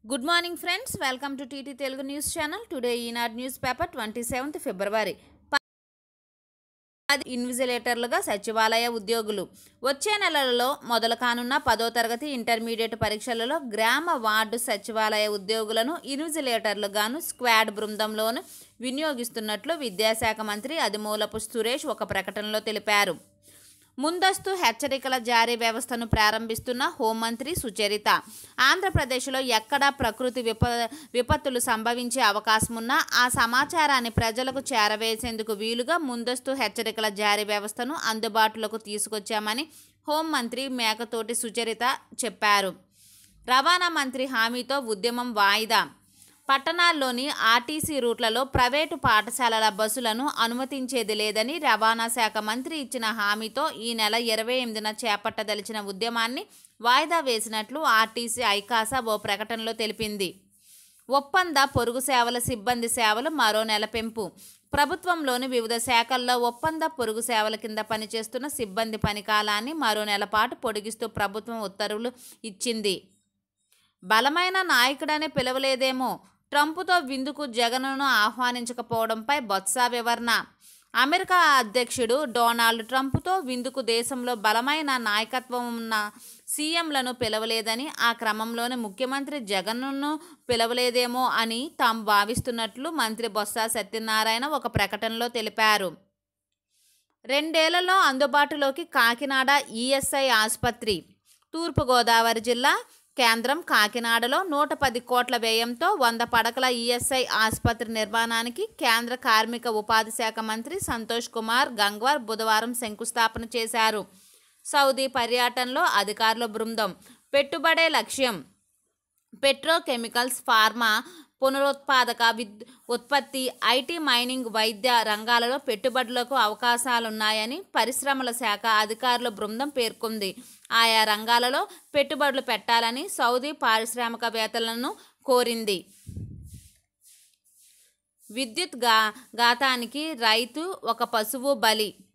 good morning friends welcome to TT Telugu news channel today Eenadu news paper twenty seventh February పది ఇన్విజిలేటర్లుగా సచివాలయ ఉద్యోగులు వచ్చే నెలలో మొదలు కానున్న పదో తరగతి ఇంటర్మీడియట్ పరీక్షలలో గ్రామ వార్డు సచివాలయ ఉద్యోగులను ఇన్విజిలేటర్లుగాను స్క్వాడ్ బృందంలోను వినియోగిస్తున్నట్లు విద్యాశాఖ మంత్రి అదిమూలపు సురేష్ ఒక ప్రకటనలో తెలిపారు ముందస్తు హెచ్చరికల జారీ వ్యవస్థను ప్రారంభిస్తున్న హోంమంత్రి సుచరిత ఆంధ్రప్రదేశ్లో ఎక్కడా ప్రకృతి విప విపత్తులు సంభవించే అవకాశం ఉన్నా ఆ సమాచారాన్ని ప్రజలకు చేరవేసేందుకు వీలుగా ముందస్తు హెచ్చరికల జారీ వ్యవస్థను అందుబాటులోకి తీసుకొచ్చామని హోంమంత్రి మేకతోటి సుచరిత చెప్పారు రవాణా మంత్రి హామీతో ఉద్యమం వాయిదా పట్టణాల్లోని ఆర్టీసీ రూట్లలో ప్రైవేటు పాఠశాలల బస్సులను అనుమతించేది లేదని రవాణా శాఖ మంత్రి ఇచ్చిన హామీతో ఈ నెల ఇరవై ఎనిమిదిన చేపట్టదలిచిన ఉద్యమాన్ని వాయిదా వేసినట్లు ఆర్టీసీ ఐకాసా ఓ ప్రకటనలో తెలిపింది ఒప్పంద పొరుగు సేవల సిబ్బంది సేవలు మరో నెల పెంపు ప్రభుత్వంలోని వివిధ శాఖల్లో ఒప్పంద పొరుగు సేవల కింద పనిచేస్తున్న సిబ్బంది పనికాలాన్ని మరో నెల పాటు పొడిగిస్తూ ప్రభుత్వం ఉత్తర్వులు ఇచ్చింది బలమైన నాయకుడని పిలవలేదేమో ట్రంప్తో విందుకు జగన్ను ఆహ్వానించకపోవడంపై బొత్స వివరణ అమెరికా అధ్యక్షుడు డొనాల్డ్ ట్రంప్తో విందుకు దేశంలో బలమైన నాయకత్వం ఉన్న సీఎంలను పిలవలేదని ఆ క్రమంలోనే ముఖ్యమంత్రి జగన్ను పిలవలేదేమో అని తాము భావిస్తున్నట్లు మంత్రి బొత్స సత్యనారాయణ ఒక ప్రకటనలో తెలిపారు రెండేళ్లలో అందుబాటులోకి కాకినాడ ఈఎస్ఐ ఆసుపత్రి తూర్పుగోదావరి జిల్లా కేంద్రం కాకినాడలో నూట పది కోట్ల వ్యయంతో వంద పడకల ఈఎస్ఐ ఆసుపత్రి నిర్మాణానికి కేంద్ర కార్మిక ఉపాధి శాఖ మంత్రి సంతోష్ కుమార్ గంగ్వార్ బుధవారం శంకుస్థాపన చేశారు సౌదీ పర్యటనలో అధికారుల బృందం పెట్టుబడే లక్ష్యం పెట్రోకెమికల్స్ ఫార్మా పునరుత్పాదక విద్ ఉత్పత్తి ఐటీ మైనింగ్ వైద్య రంగాలలో పెట్టుబడులకు అవకాశాలున్నాయని పరిశ్రమల శాఖ అధికారుల బృందం పేర్కొంది ఆయా రంగాలలో పెట్టుబడులు పెట్టాలని సౌదీ పారిశ్రామికవేత్తలను కోరింది విద్యుత్ గా ఘాతానికి రైతు ఒక పశువు బలి